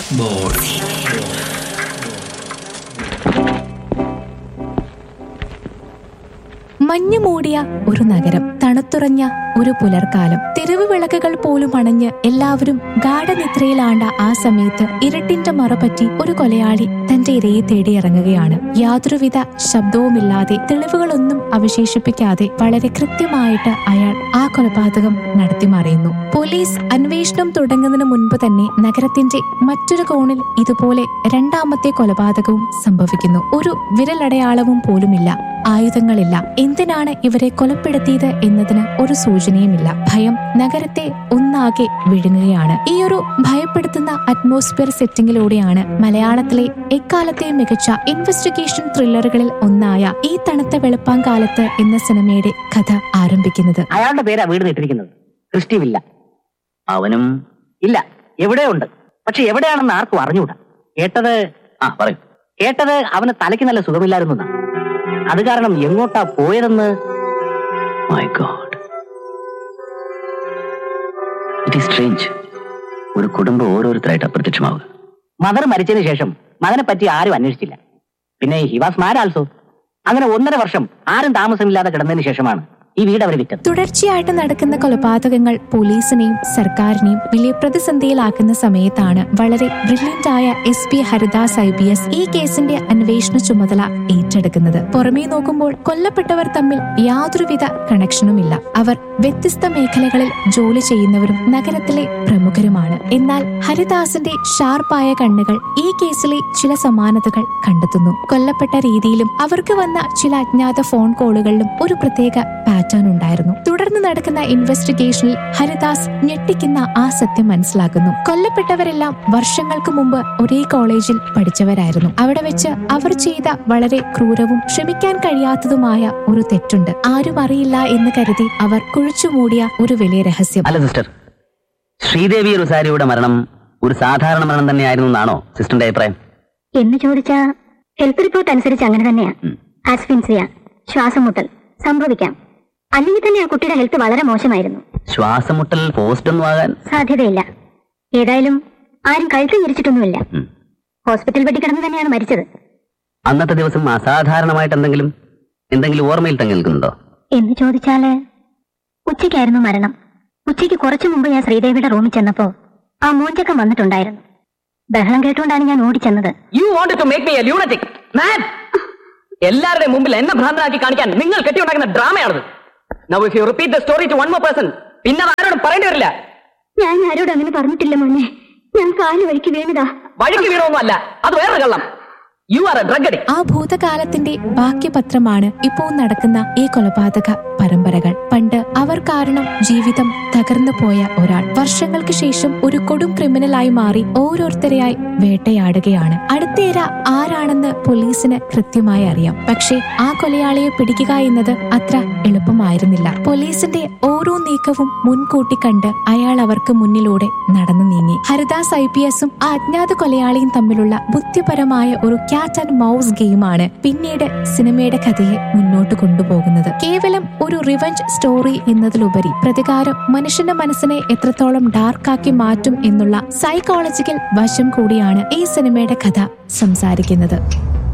മഞ്ഞു മൂടിയ ഒരു നഗരം തണുത്തുറഞ്ഞ ഒരു പുലർക്കാലം തെരുവ് വിളക്കുകൾ പോലും അണഞ്ഞ് എല്ലാവരും ഗാഠനിദ്രയിലാണ്ട ആ സമയത്ത് ഇരുട്ടിന്റെ മറപറ്റി ഒരു കൊലയാളി തന്റെ ഇരയെ തേടി ഇറങ്ങുകയാണ് യാതൊരുവിധ ശബ്ദവുമില്ലാതെ തെളിവുകളൊന്നും അവശേഷിപ്പിക്കാതെ വളരെ കൃത്യമായിട്ട് അയാൾ ആ കൊലപാതകം നടത്തി മറയുന്നു പോലീസ് അന്വേഷണം തുടങ്ങുന്നതിന് മുൻപ് തന്നെ നഗരത്തിന്റെ മറ്റൊരു കോണിൽ ഇതുപോലെ രണ്ടാമത്തെ കൊലപാതകവും സംഭവിക്കുന്നു ഒരു വിരലടയാളവും പോലുമില്ല ആയുധങ്ങളില്ല എന്തിനാണ് ഇവരെ കൊലപ്പെടുത്തിയത് എന്നതിന് ഒരു സൂചനയുമില്ല ഭയം നഗരത്തെ ഒന്നാകെ വിഴുങ്ങുകയാണ് ഈ ഒരു ഭയപ്പെടുത്തുന്ന അറ്റ്മോസ്ഫിയർ സെറ്റിംഗിലൂടെയാണ് മലയാളത്തിലെ എക്കാലത്തെ മികച്ച ഇൻവെസ്റ്റിഗേഷൻ ത്രില്ലറുകളിൽ ഒന്നായ ഈ തണുത്ത വെളുപ്പാങ്കാലത്ത് എന്ന സിനിമയുടെ കഥ ആരംഭിക്കുന്നത് അയാളുടെ പേരാ വീട് ഇട്ടിരിക്കുന്നത് ക്രിസ്റ്റി വില്ല അവനും ഇല്ല എവിടെയോ ഉണ്ട് പക്ഷെ എവിടെയാണെന്ന് ആർക്കും അറിഞ്ഞൂടാ കേട്ടത് ആ പറയൂ കേട്ടത് അവന് തലയ്ക്ക് നല്ല സുഖമില്ലായിരുന്നു എന്നാ. അത് കാരണം എങ്ങോട്ടാ പോയതെന്ന് my god it is strange ഒരു കുടുംബം ഓരോരുത്തരായിട്ട് അപ്രത്യക്ഷമാവുക മദർ മരിച്ചതിന് ശേഷം മകനെ പറ്റി ആരും അന്വേഷിച്ചില്ല പിന്നെ ഹി വാസ് മാഡ് ആൾസോ അങ്ങനെ ഒന്നര വർഷം ആരും താമസമില്ലാതെ കിടന്നതിന് ശേഷമാണ് ഈ വീട് അവർ വിറ്റത് തുടർച്ചയായിട്ട് നടക്കുന്ന കൊലപാതകങ്ങൾ പോലീസിനെയും സർക്കാരിനെയും വലിയ പ്രതിസന്ധിയിലാക്കുന്ന സമയത്താണ് വളരെ ബ്രില്യന്റ് ആയ S P Haridas I P S ഈ കേസിന്റെ അന്വേഷണ ചുമതല ഏറ്റെടുക്കുന്നത് പുറമേ നോക്കുമ്പോൾ കൊല്ലപ്പെട്ടവർ തമ്മിൽ യാതൊരുവിധ കണക്ഷനുമില്ല അവർ വ്യത്യസ്ത മേഖലകളിൽ ജോലി ചെയ്യുന്നവരും നഗരത്തിലെ പ്രമുഖരുമാണ് എന്നാൽ ഹരിദാസിന്റെ ഷാർപ്പായ കണ്ണുകൾ ഈ കേസിലെ ചില സമാനതകൾ കണ്ടെത്തുന്നു കൊല്ലപ്പെട്ട രീതിയിലും അവർക്ക് വന്ന ചില അജ്ഞാത ഫോൺ കോളുകളിലും ഒരു പ്രത്യേക പാറ്റേൺ ഉണ്ടായിരുന്നു തുടർന്ന് നടക്കുന്ന ഇൻവെസ്റ്റിഗേഷനിൽ ഹരിദാസ് ഞെട്ടിക്കുന്ന ആ സത്യം മനസ്സിലാക്കുന്നു കൊല്ലപ്പെട്ടവരെല്ലാം വർഷങ്ങൾക്ക് മുമ്പ് ഒരേ കോളേജിൽ പഠിച്ചവരായിരുന്നു അവിടെ വെച്ച് അവർ ചെയ്ത വളരെ ക്രൂരവും ക്ഷമിക്കാൻ കഴിയാത്തതുമായ ഒരു തെറ്റുണ്ട് ആരും അറിയില്ല എന്ന് കരുതി അവർ കുഴിച്ചുമൂടിയ ഒരു വലിയ രഹസ്യം അല്ല സിസ്റ്റർ ശ്രീദേവി റുസാരിയുടെ മരണം ഒരു സാധാരണ മരണം തന്നെയായിരുന്നു എന്നാണോ സിസ്റ്ററിന്റെ അഭിപ്രായം എന്ന് ചോദിച്ചാ ഹെൽത്ത് റിപ്പോർട്ട് അനുസരിച്ച് അങ്ങനെ തന്നെയാ ഉം. ആസ്ഫിൻസിയ ശ്വാസം മുട്ടൽ സംഭവിക്കാം അല്ലെങ്കിൽ തന്നെ ആ കുട്ടിയുടെ ഹെൽത്ത് വളരെ മോശമായിരുന്നു ശ്വാസം മുട്ടൽ പോസ്റ്റ് ഒന്നും ആകാൻ സാധ്യതയില്ല ഏതായാലും ആരും കഴുത്ത് ഞെരിച്ചിട്ടൊന്നുമില്ല ഉം. ഹോസ്പിറ്റൽ ബെഡിൽ കിടന്ന് തന്നെയാണ് മരിച്ചത് അന്നത്തെ ദിവസം അസാധാരണമായിട്ട് എന്തെങ്കിലും എന്തെങ്കിലും ഓർമ്മയിൽ തങ്ങി നിൽക്കുന്നുണ്ടോ എന്ന് ചോദിച്ചാല് ഉച്ചയ്ക്കായിരുന്നു മരണം ഉച്ചയ്ക്ക് കുറച്ചു മുമ്പ് ഞാൻ ശ്രീദേവിയുടെ റൂമിൽ ചെന്നപ്പോ ആ മൂഞ്ചക്കം വന്നിട്ടുണ്ടായിരുന്നു ബഹളം കേട്ടുകൊണ്ടാണ് ഞാൻ ഓടിച്ചെന്നത് you want to make me a lunatic man എല്ലാവരുടെയും മുമ്പിൽ എന്നെ ഭ്രാന്തനാക്കി കാണിക്കാൻ നിങ്ങൾ കെട്ടിയുണ്ടാക്കുന്ന ഡ്രാമയാണത് now if you repeat the story to one more person പിന്നെ അത് ആരോടും പറയേണ്ടി വരില്ല ഞാൻ ആരോടും അങ്ങനെ പറഞ്ഞിട്ടില്ല മോനെ ഞാൻ കാല് വഴിക്ക് വീണതാ വഴിക്ക് വീണൊന്നും അല്ല അത് വേറെ കള്ളം you are a drug addict ആ ഭൂതകാലത്തിന്റെ ബാക്കിപത്രമാണ് ഇപ്പോൾ നടക്കുന്ന ഈ കൊലപാതക പരമ്പരകൾ പണ്ട് അവർ കാരണം ജീവിതം തകർന്നു പോയ ഒരാൾ വർഷങ്ങൾക്ക് ശേഷം ഒരു കൊടും ക്രിമിനലായി മാറി ഓരോരുത്തരെയായി വേട്ടയാടുകയാണ് അടുത്തേര ആരാണെന്ന് പോലീസിന് കൃത്യമായി അറിയാം പക്ഷേ ആ കൊലയാളിയെ പിടിക്കുക എന്നത് അത്ര എളുപ്പമായിരുന്നില്ല പോലീസിന്റെ ഓരോ നീക്കവും മുൻകൂട്ടി കണ്ട് അയാൾ അവർക്ക് മുന്നിലൂടെ നടന്നു നീങ്ങി ഹരിദാസ് ഐ പി എസും ആ അജ്ഞാത കൊലയാളിയും തമ്മിലുള്ള ബുദ്ധിപരമായ ഒരു ക്യാറ്റ് ആൻഡ് മൗസ് ഗെയിമാണ് പിന്നീട് സിനിമയുടെ കഥയെ മുന്നോട്ട് കൊണ്ടുപോകുന്നത് കേവലം ഒരു റിവഞ്ച് സ്റ്റോറി എന്നതിലുപരി പ്രതികാരം മനുഷ്യന്റെ മനസ്സിനെ എത്രത്തോളം ഡാർക്കാക്കി മാറ്റും എന്നുള്ള സൈക്കോളജിക്കൽ വശം കൂടിയാണ് ഈ സിനിമയുടെ കഥ സംസാരിക്കുന്നത്